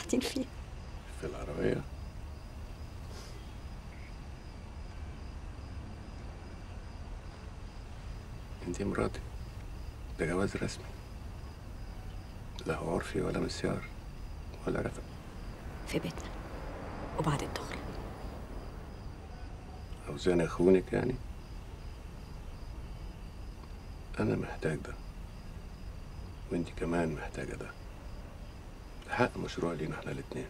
قاعدين فيه في العربية انتي مراتي ده جواز رسمي لا هو عرفي ولا مسيار ولا رفق في بيتنا وبعد الدخل عاوزاني اخونك يعني انا محتاج ده وانتي كمان محتاجة ده ده حق مشروع لينا احنا الاتنين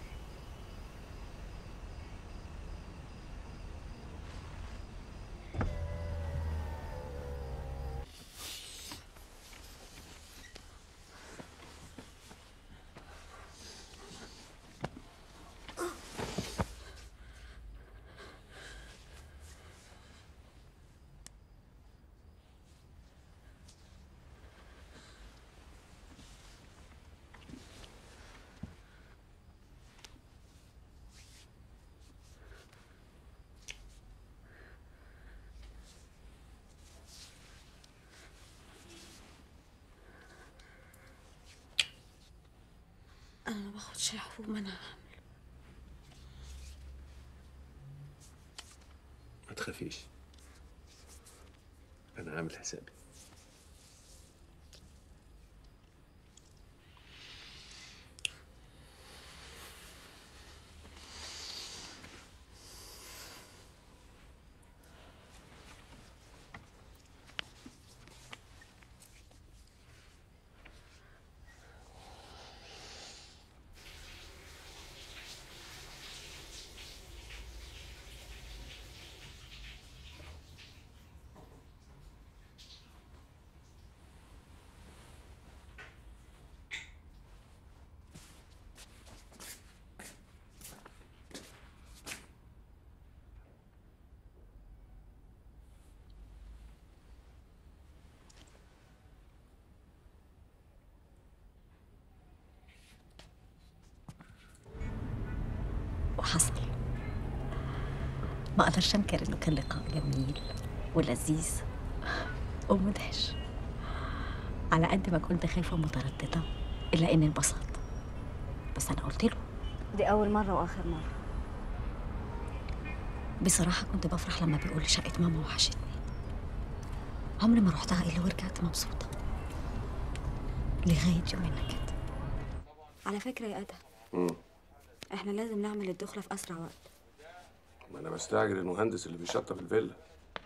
انا ما باخدش حبوب ما انا هعمل ما تخافيش انا عامل حسابي وحصل ما اقدرش انكر انه كان لقاء جميل ولذيذ ومدهش على قد ما كنت خايفه ومتردده الا اني انبسطت بس انا قلت له دي أول مرة وآخر مرة بصراحه كنت بفرح لما بيقول لي شقه ماما وحشتني عمري ما رحتها الا ورجعت مبسوطه لغايه يومنا كده على فكرة يا أدهم مم. إحنا لازم نعمل الدخلة في أسرع وقت ما انا بستعجل المهندس اللي بيشطب الفيلا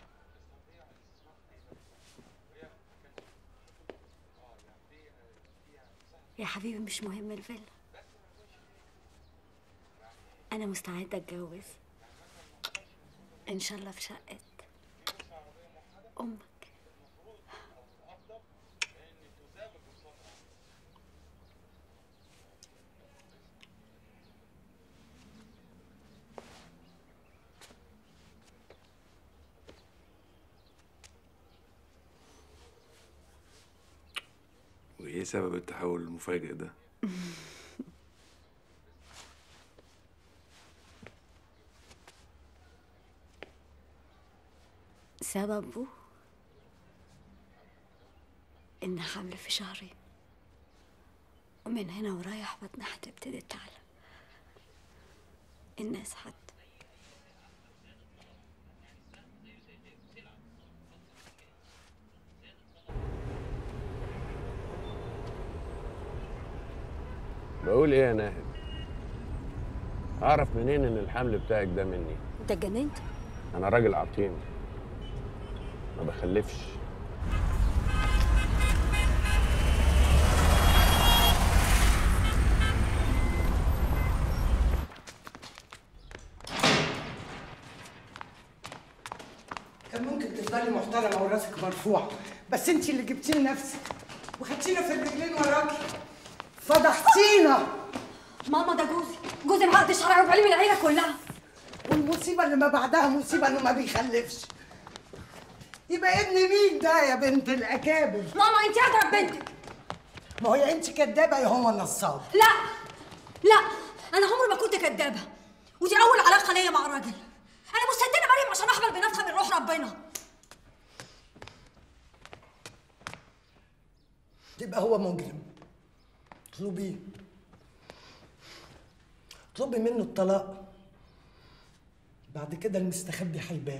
يا حبيبي مش مهم الفيلا أنا مستعدة أتجوز إن شاء الله في شقة أمك وايه سبب التحول المفاجئ ده سببه إن حمل في شهرين ومن هنا ورايح بطني هتبتدي تعلى الناس حتى بقول ايه يا ناهد اعرف منين ان الحمل بتاعك ده مني انت اتجننت انا راجل عقيم ما بخلفش كان ممكن تفضلي محترمه وراسك مرفوع بس انت اللي جبتيه لنفسك وخدتينا في الرجلين وراكي فضحتينا ماما ده جوزي جوزي معقد شرعي وبعلم العيله كلها والمصيبه اللي ما بعدها مصيبه انه ما بيخلفش يبقى ابن مين ده يا بنت الاكابر ماما انت اضرب بنتك ما هو يا انت كدابه يا هو نصاب لا لا انا عمري ما كنت كدابه ودي اول علاقه ليا مع راجل انا مستدينه مريم عشان احمل بنفسها من روح ربنا يبقى هو مجرم اطلبيه اطلبي منه الطلاق بعد كده المستخبي هيبان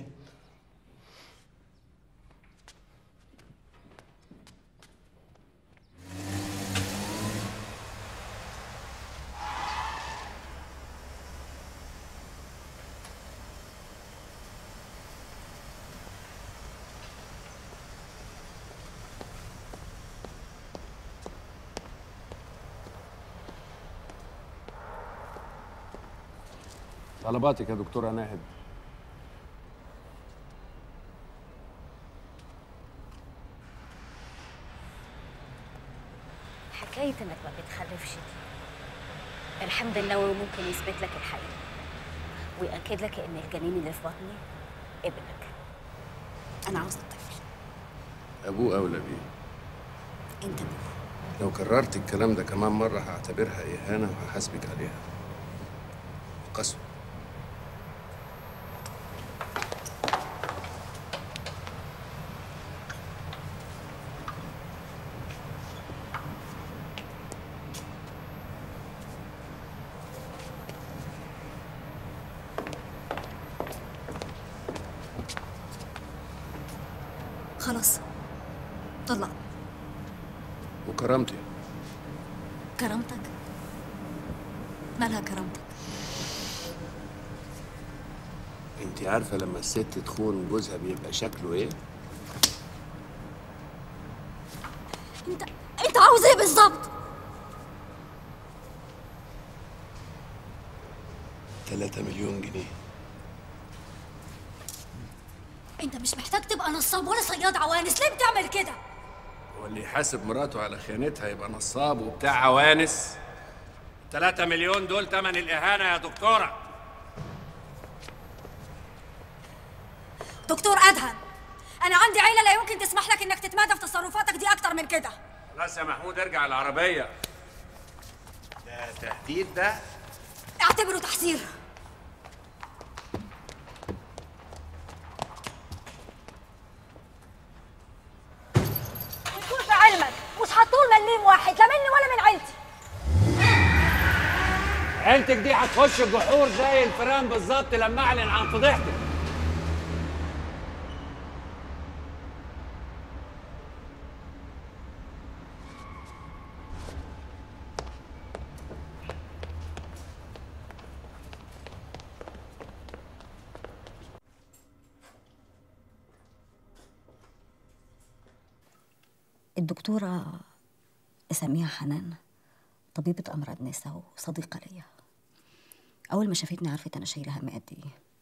طلباتك يا دكتورة ناهد حكاية إنك ما بتخلفش دي الحمض النووي ممكن يثبت لك الحقيقة ويأكد لك إن الجنين اللي في بطني ابنك أنا عاوزة الطفل أبوه أولى بيه أنت أبوه لو كررت الكلام ده كمان مرة هعتبرها إهانة وهحاسبك عليها قسوة خلاص طلق وكرامتي كرامتك مالها كرامتك انت عارفة لما الست تخون جوزها بيبقى شكله ايه؟ انت انت عاوز ايه بالظبط 3 مليون جنيه انت مش محتاج تبقى نصاب ولا صياد عوانس ليه بتعمل كده هو اللي يحاسب مراته على خيانتها يبقى نصاب وبتاع عوانس 3 مليون دول تمن الإهانة يا دكتورة دكتور ادهم انا عندي عيله لا يمكن تسمح لك انك تتمادى في تصرفاتك دي اكتر من كده خلاص يا محمود ارجع العربية ده تهديد ده اعتبره تحذير وتكون في علمك مش هطول مليم واحد لا مني ولا من عيلتي عيلتك دي هتخش الجحور زي الفيران بالظبط لما اعلن عن فضيحتك الدكتورة اسميها حنان طبيبة أمراض نساء وصديقة ليا أول ما شافتني عرفت أنا شايلة هم قد إيه